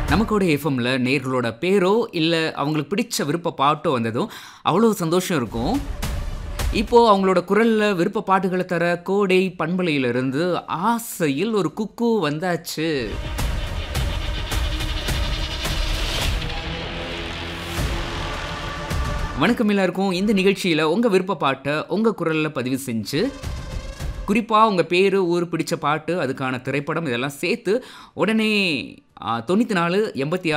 நமக்கோட எஃப்எம்ல நேர்களோட பேரோ இல்லை அவங்களுக்கு பிடிச்ச விருப்ப பாட்டோ வந்ததும் அவ்வளோ சந்தோஷம் இருக்கும் இப்போ அவங்களோட குரல்ல விருப்ப பாட்டுகளை தர கோடை பண்பலையிலிருந்து ஆசையில் ஒரு குக்கு வந்தாச்சு வணக்கம் எல்லாருக்கும் இந்த நிகழ்ச்சியில் உங்கள் விருப்ப பாட்டை உங்கள் குரலில் பதிவு செஞ்சு குறிப்பாக உங்கள் பேர் ஊர் பிடிச்ச பாட்டு அதுக்கான திரைப்படம் இதெல்லாம் சேர்த்து உடனே தொண்ணூற்றி நாலு எண்பத்தி